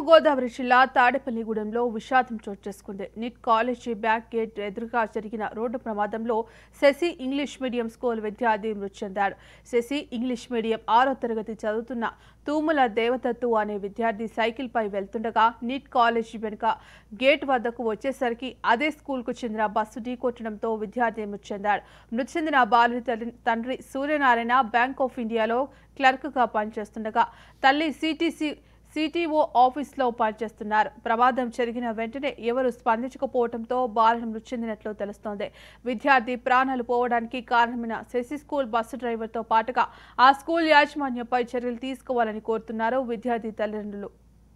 తూర్పుగోదావరి జిల్లా తాడేపల్లిగూడెంలో విషాదం చోటు చేసుకుంది నిట్ కాలేజీ బ్యాక్ గేట్ ఎదురుగా జరిగిన రోడ్డు ప్రమాదంలో శశి ఇంగ్లీష్ మీడియం స్కూల్ విద్యార్థి మృతి చెందాడు శశి ఇంగ్లీష్ మీడియం ఆరో తరగతి చదువుతున్న తూముల దేవదత్తు అనే విద్యార్థి సైకిల్పై వెళ్తుండగా నిట్ కాలేజీ వెనుక గేట్ వద్దకు వచ్చేసరికి అదే స్కూల్కు చెందిన బస్సు ఢీకొట్టడంతో విద్యార్థి మృతి చెందాడు మృతి చెందిన బాలుడి తల్లి- తండ్రి సూర్యనారాయణ బ్యాంక్ ఆఫ్ ఇండియాలో క్లర్క్గా పనిచేస్తుండగా తల్లి సిటీసీ సిటీఓ ఆఫీస్లో పనిచేస్తున్నారు ప్రమాదం జరిగిన వెంటనే ఎవరు స్పందించకపోవడంతో బాలను మృతి చెందినట్లు తెలుస్తోంది విద్యార్థి ప్రాణాలు పోవడానికి కారణమైన శశి స్కూల్ బస్సు డ్రైవర్తో పాటుగా ఆ స్కూల్ యాజమాన్యంపై చర్యలు తీసుకోవాలని కోరుతున్నారు విద్యార్థి తల్లిదండ్రులు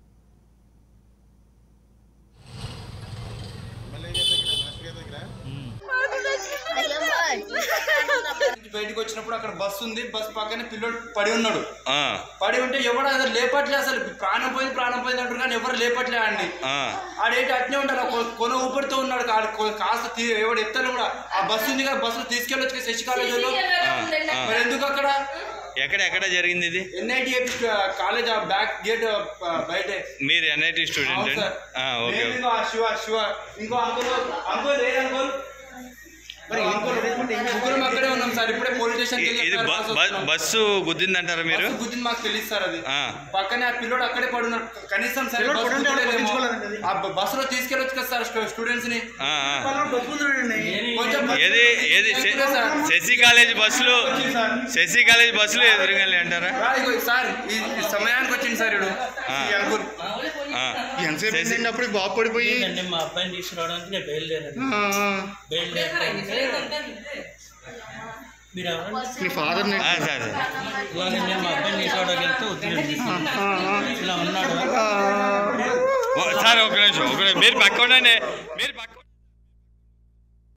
నుంచి బయటకు వచ్చినప్పుడు అక్కడ బస్సు ఉంది బస్ పక్కనే పిల్లోడు పడి ఉన్నాడు ఆ, పడి ఉంటే ఎవడు అసలు లేపట్లే అసలు ప్రాణం పోయింది ప్రాణం పోయింది అంటారు కానీ ఎవరు లేపట్లే అండి ఆ, ఆడేంటి అట్నే ఉంటాడు ఆ కొ- కొన ఊపిరితో ఉన్నాడు ఆడు కొ- కాస్త తీ- ఎవడు ఎత్తాను కూడా ఆ బస్సు ఉంది కదా బస్సులో తీసుకెళ్ళొచ్చు కదా శశి కాలేజ్ వాళ్ళు మరి ఎందుకు అక్కడ ఎక్కడ ఎక్కడ జరిగింది ఇది ఎన్ఐటి కాలేజ్ ఆ బ్యాక్ గేట్ బయటే మీరు ఎన్ఐటి అవును స్టూడెంట్ సార్. ఓకే నేను ఇంకో ఆ శివ శివ ఇంకో అంకుల్ అంకుల్ ఏ అంకుల్ మరి అంకుల్ ముగ్గురం అక్కడే ఉన్నాం సార్ ఇప్పుడే పోలీస్ స్టేషన్ ఇది బ- బ- బస్సు గుద్దిందంటారా మీరు గుర్తుంది మాకు తెలియదు సార్ అది ఆ. పక్కనే ఆ పిల్లోడు అక్కడే పడున్నాడు కనీసం సరే బస్సు గుద్దలేదేమో. ఆ బ- బస్సులో తీసుకెళ్ళొచ్చు కదా సార్ స్టూ- స్టూడెంట్స్ ని ఆ, ఆ. కొంచెం బస్సు- ఏది ఏది శ- ఎదురుగా సార్. శశి కాలేజ్ బస్సులు శశి కాలేజ్ బస్సులు ఎదురుగాలి అంటారా రా, ఇగో సార్ ఈ ఈ సమయానికి వచ్చింది సార్ ఇడు ఆ. ఈ అంకుల్ ఆ. ఎంతసేపు శశి- అయిందండి అప్పుడు బాబు పడిపోయి అంటే మా అబ్బాయిని తీసుకురావడానికి నేను బయలుదేరాను ఆ, ఆ. బయలుదేరితే మీరు ఎవరండి మీ ఫాదర్ ఆ, సార్ సార్. ఇవాళ నేను మా అబ్బాయిని తీసుకురావడానికి వెళ్తే ఉద్యోగం ఇలా ఉన్నాడు ఓ, సార్ ఒక నిమిషం ఒక నిమిషం. మీరు పక్క ఉండండి మీరు పక్క